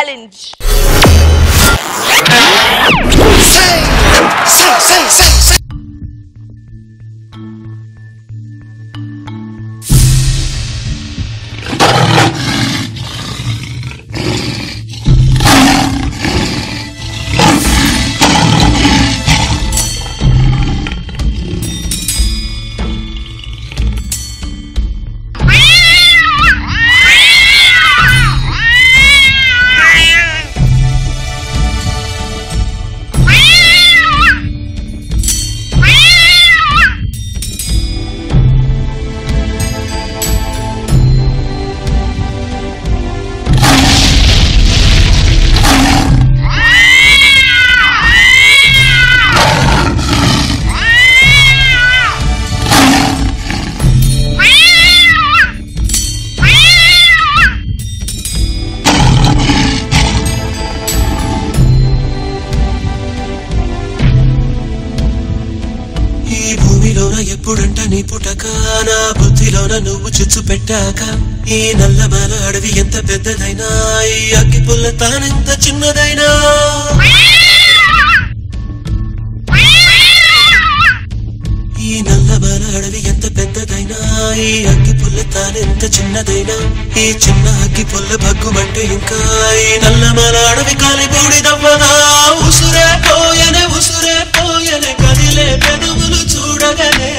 challenge. ఈ భూమిలోన ఎప్పుడంట నీ పుటక నా బుద్ధిలోన నువ్వు చిచ్చు పెట్టాక ఈ నల్లమల అడవి ఎంత పెద్దదైనా ఈ అగ్గి పుల్ల తానెంత చిన్నదైనా ఈ నల్లమల అడవి ఎంత పెద్దదైనా ఈ అగ్గి పుల్ల తానెంత చిన్నదైనా ఈ చిన్న అగ్గి పుల్ల భగ్గుమంటే ఇంకా ఈ నల్లమల అడవి కాలి బూడిదవ్వగా ఉసురే పోయనే ఉసురే పోయనే కదిలే పెదవులు చూడగనే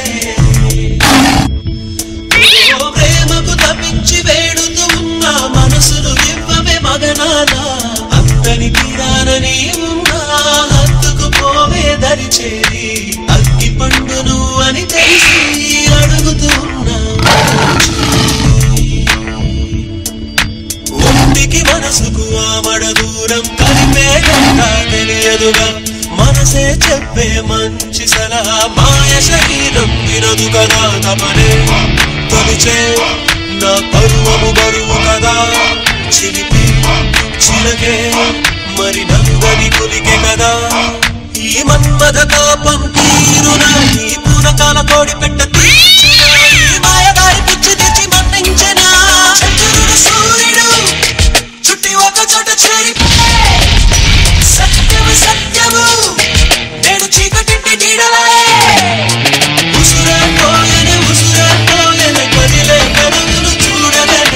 ఓ ప్రేమకు తప్పించి వేడుతూ ఉన్న మనసును ఇవ్వవే మగనాల అంతని తీరాన నీ ఉన్నా హత్తుకు పోవే దరి చేరి అగ్గి పండు నువ్వు అని తెలిసి అడుగుతూ ఉన్నా ఒంటికి మనసుకు ఆమడ దూరం కలిపే గంట తెలియదుగా మనసే చెప్పే మంచి సలహా మాయ శరీరం వినదు కదా తమనే తొలిచే నా పరువము బరువు కదా చిలిపి చిలకే మరి నందని కులికే కదా ఈ మన్మథ తాపం తీరున ఈ పూనకాల కోడి పెట్ట తీర్చునా ఈ మాయదారి పిచ్చి తెచ్చి మన్నించెనా చంద్రుడు సూర్యుడు చుట్టి ఒక చోట చేరి సత్యము సత్యము నేను చీకటింటి నీడలే ఉసురే పోయనే ఉసురే పోయనే కదిలే కనులు చూడగనే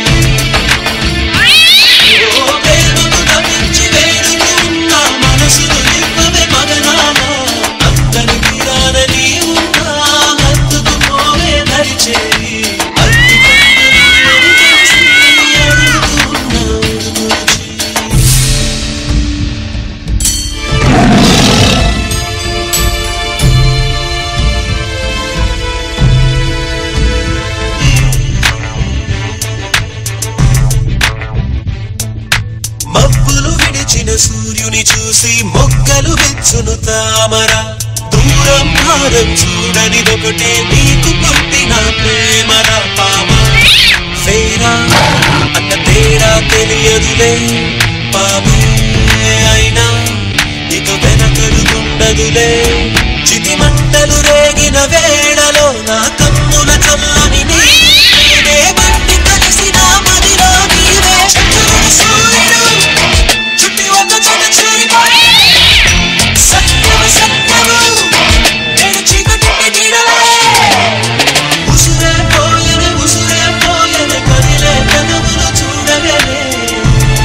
ఓ ప్రేమకు తప్పించి వేడుతూ ఉన్న మనసును ఇవ్వవే మగనాల అంతని తీరాన నీ ఉన్నా హత్తుకు పోవే దరి చేరి అగ్గి పండు నువ్వు తెలిసి అడుగుతున్నా గురించి మబ్బులు విడిచిన సూర్యుని చూసి మొగ్గలు వెచ్చును తామర దూరం భారం చూడనిదొకటే నీకు పుట్టిన ప్రేమర పామ ఫేరా అన్న తేడా తెలియదులే పామే అయినా ఇక వెనకడుగుండదులే చితి మంటలు రేగిన వేళలో నా కన్నుల చల్లని నీడే మట్టి కలిసిన మదిలో నీవే చంద్రుడు సూర్యుడు చుట్టి ఒక చోట చేరిపోయి సత్యము సత్యము నేను చీకటింటి నీడలే ఉసురే పోయనే ఉసురే పోయనే కదిలే పెదవులు చూడగలే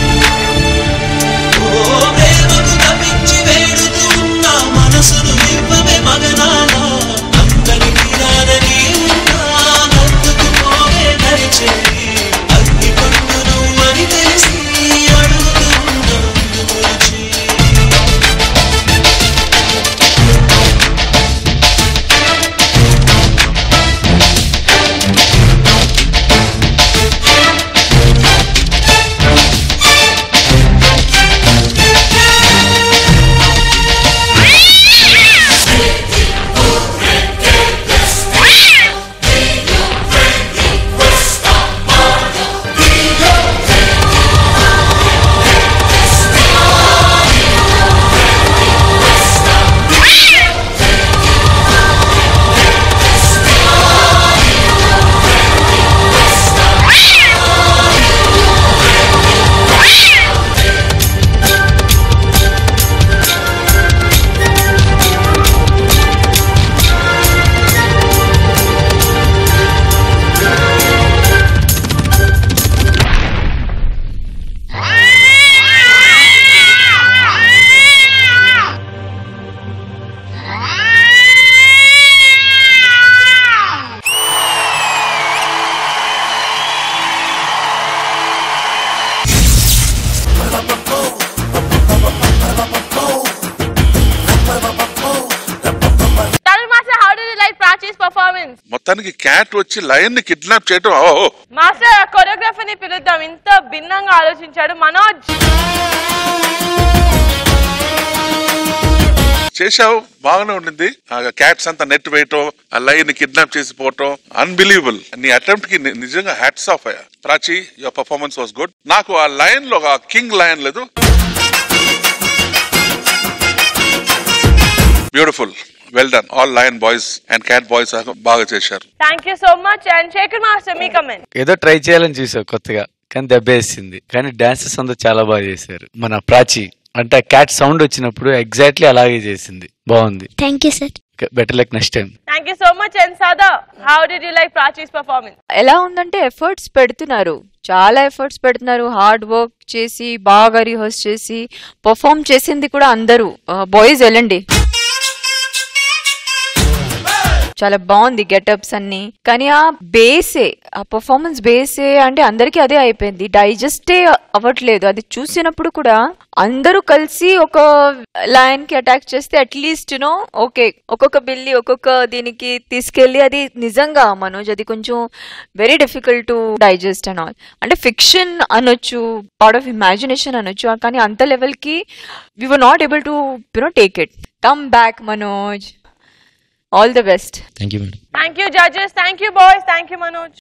ఓ ప్రేమకు తప్పించి వేడుతూ ఉన్న మనసును ఇవ్వ మొత్తానికి క్యాట్ వచ్చి లయన్ ని కిడ్నాప్ చేయటం ఓహో మాస్టర్ ఆ కొరియోగ్రాఫర్ ని పిలుద్దాం ఇంత భిన్నంగా ఆలోచించాడు మనోజ్ చేశావు బాగానే ఉండింది ఆ క్యాట్స్ అంతా నెట్ వేయటం ఆ లైన్ కిడ్నాప్ చేసి పోవటం అన్బిలీవబుల్ నీ అటెంప్ట్ కి ని- నిజంగా హ్యాట్స్ ఆఫ్ అయ్యా Prachi your performance was good నాకు ఆ లయన్ లో ఆ కింగ్ లయన్ లేదు beautiful well done all lion boys and cat boys బాగా చేశారు thank you so much and Shekhar master మీ కమెంట్ ఏదో ట్రై చేయాలని చూసావు కొత్తగా కానీ దెబ్బేసింది కానీ డాన్సెస్ అంతా చాలా బాగా చేశారు మన ప్రాచి అంటే క్యాట్ సౌండ్ వచ్చినప్పుడు ఎగ్జాక్ట్లీ అలాగే చేసింది బాగుంది thank you sir better like next time thank you so much and Sada how did you like Prachi's performance ఎలా ఉందంటే ఎఫర్ట్స్ పెడుతున్నారు చాలా ఎఫర్ట్స్ పెడుతున్నారు హార్డ్ వర్క్ చేసి బాగా రిహర్స్ చేసి పర్ఫామ్ చేసింది కూడా అందరూ బాయ్స్ వెళ్ళండి చాలా బాగుంది గెటప్స్ అన్ని కానీ ఆ బేసే ఆ పర్ఫార్మెన్స్ బేసే అంటే అందరికీ అదే అయిపోయింది డైజెస్టే అవ్వట్లేదు అది చూసినప్పుడు కూడా అందరూ కలిసి ఒక లయన్ కి అటాక్ చేస్తే అట్లీస్ట్ నో ఓకే ఒక్కొక్క బిల్లి ఒక్కొక్క దీనికి తీసుకెళ్లి అది నిజంగా మనోజ్ అది కొంచెం very difficult to digest and all అంటే ఫిక్షన్ అనొచ్చు పార్ట్ ఆఫ్ ఇమాజినేషన్ అనొచ్చు కానీ అంత లెవెల్ కి we were not able to you know take it come back Manoj all the best thank you madam thank you judges thank you boys thank you Manoj